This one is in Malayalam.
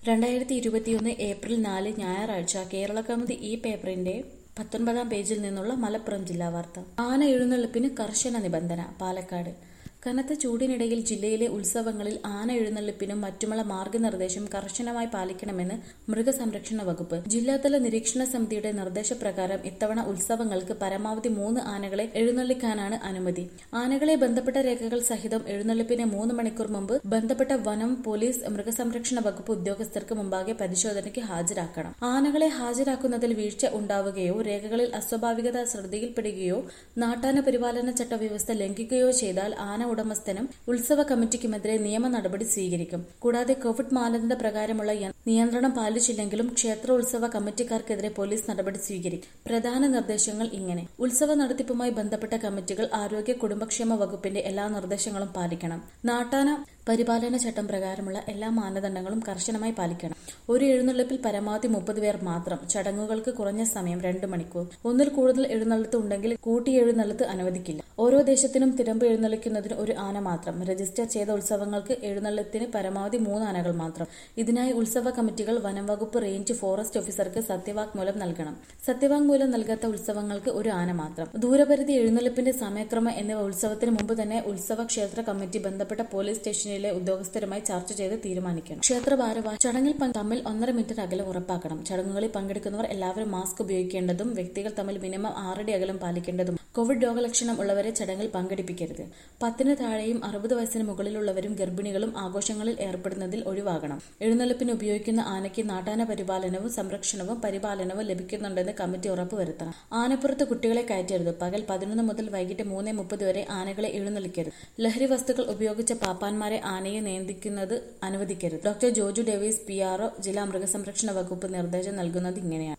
രണ്ടായിരത്തി ഇരുപത്തിയൊന്ന് ഏപ്രിൽ നാല് ഞായറാഴ്ച കേരള കൗമുദി ഈ പേപ്പറിന്റെ പത്തൊൻപതാം പേജിൽ നിന്നുള്ള മലപ്പുറം ജില്ലാ വാർത്ത ആന എഴുന്നള്ളിപ്പിന് കർശന നിബന്ധന പാലക്കാട് കനത്ത ചൂടിനിടയിൽ ജില്ലയിലെ ഉത്സവങ്ങളിൽ ആന എഴുന്നള്ളിപ്പിനും മറ്റുമുള്ള മാർഗനിർദ്ദേശം കർശനമായി പാലിക്കണമെന്ന് മൃഗസംരക്ഷണ വകുപ്പ് ജില്ലാതല നിരീക്ഷണ സമിതിയുടെ നിർദ്ദേശപ്രകാരം ഇത്തവണ ഉത്സവങ്ങൾക്ക് പരമാവധി മൂന്ന് ആനകളെ എഴുന്നള്ളിക്കാനാണ് അനുമതി ആനകളെ ബന്ധപ്പെട്ട രേഖകൾ സഹിതം എഴുന്നള്ളിപ്പിന് മൂന്ന് മണിക്കൂർ മുമ്പ് ബന്ധപ്പെട്ട വനം പോലീസ് മൃഗസംരക്ഷണ വകുപ്പ് ഉദ്യോഗസ്ഥർക്ക് മുമ്പാകെ പരിശോധനയ്ക്ക് ഹാജരാക്കണം ആനകളെ ഹാജരാക്കുന്നതിൽ വീഴ്ച ഉണ്ടാവുകയോ രേഖകളിൽ അസ്വാഭാവികത ശ്രദ്ധയിൽപ്പെടുകയോ നാട്ടാന പരിപാലന ചട്ടവ്യവസ്ഥ ലംഘിക്കുകയോ ചെയ്താൽ ആന ഉടമസ്ഥനും ഉത്സവ കമ്മിറ്റിക്കുമെതിരെ നിയമ നടപടി സ്വീകരിക്കും കൂടാതെ കോവിഡ് മാനദണ്ഡ പ്രകാരമുള്ള യ- നിയന്ത്രണം പാലിച്ചില്ലെങ്കിലും ക്ഷേത്ര ഉത്സവ കമ്മിറ്റിക്കാർക്കെതിരെ പോലീസ് നടപടി സ്വീകരിക്കും പ്രധാന നിർദ്ദേശങ്ങൾ ഇങ്ങനെ ഉത്സവ നടത്തിപ്പുമായി ബന്ധപ്പെട്ട കമ്മിറ്റികൾ ആരോഗ്യ കുടുംബക്ഷേമ വകുപ്പിന്റെ എല്ലാ നിർദ്ദേശങ്ങളും പാലിക്കണം നാട്ടാന പരിപാലന ചട്ടം പ്രകാരമുള്ള എല്ലാ മാനദണ്ഡങ്ങളും കർശനമായി പാലിക്കണം ഒരു എഴുന്നള്ളിപ്പിൽ പരമാവധി മുപ്പത് പേർ മാത്രം ചടങ്ങുകൾക്ക് കുറഞ്ഞ സമയം രണ്ട് മണിക്കൂർ ഒന്നിൽ കൂടുതൽ എഴുന്നള്ളത്ത് ഉണ്ടെങ്കിൽ കൂട്ടി എഴുന്നള്ളത്ത് അനുവദിക്കില്ല ഓരോ ദേശത്തിനും തിരമ്പ് എഴുന്നള്ളിക്കുന്നതിന് ഒരു ആന മാത്രം രജിസ്റ്റർ ചെയ്ത ഉത്സവങ്ങൾക്ക് എഴുന്നള്ളത്തിന് പരമാവധി മൂന്ന് ആനകൾ മാത്രം ഇതിനായി ഉത്സവ കമ്മിറ്റികൾ വനം വകുപ്പ് റേഞ്ച് ഫോറസ്റ്റ് ഓഫീസർക്ക് സത്യവാങ്മൂലം നൽകണം സത്യവാങ്മൂലം നൽകാത്ത ഉത്സവങ്ങൾക്ക് ഒരു ആന മാത്രം ദൂരപരിധി എഴുന്നള്ളിപ്പിന്റെ സമയക്രമം എന്നിവ ഉത്സവത്തിന് മുമ്പ് തന്നെ ഉത്സവ ക്ഷേത്ര കമ്മിറ്റി ബന്ധപ്പെട്ട പോലീസ് സ്റ്റേഷനിലെ ഉദ്യോഗസ്ഥരുമായി ചർച്ച ചെയ്ത് തീരുമാനിക്കണം ക്ഷേത്ര ഭാരവാഹി ചടങ്ങിൽ പങ്ക് തമ്മിൽ ഒന്നര മീറ്റർ അകലം ഉറപ്പാക്കണം ചടങ്ങുകളിൽ പങ്കെടുക്കുന്നവർ എല്ലാവരും മാസ്ക് ഉപയോഗിക്കേണ്ടതും വ്യക്തികൾ തമ്മിൽ മിനിമം ആറടി അകലം പാലിക്കേണ്ടതും കോവിഡ് രോഗലക്ഷണം ഉള്ളവരെ ചടങ്ങിൽ പങ്കെടുപ്പിക്കരുത് പത്തിന് താഴെയും അറുപത് വയസ്സിന് മുകളിലുള്ളവരും ഗർഭിണികളും ആഘോഷങ്ങളിൽ ഏർപ്പെടുന്നതിൽ ഒഴിവാകണം എഴുന്നള്ളിപ്പിന് ഉപയോഗിക്കുന്ന ആനയ്ക്ക് നാട്ടാന പരിപാലനവും സംരക്ഷണവും പരിപാലനവും ലഭിക്കുന്നുണ്ടെന്ന് കമ്മിറ്റി ഉറപ്പുവരുത്തണം ആനപ്പുറത്ത് കുട്ടികളെ കയറ്റരുത് പകൽ പതിനൊന്ന് മുതൽ വൈകിട്ട് മൂന്ന് മുപ്പത് വരെ ആനകളെ എഴുന്നള്ളിക്കരുത് ലഹരി വസ്തുക്കൾ ഉപയോഗിച്ച പാപ്പാന്മാരെ ആനയെ നിയന്ത്രിക്കുന്നത് അനുവദിക്കരുത് doctor Joju Davis P RO ജില്ലാ മൃഗസംരക്ഷണ വകുപ്പ് നിർദ്ദേശം നൽകുന്നത് ഇങ്ങനെയാണ്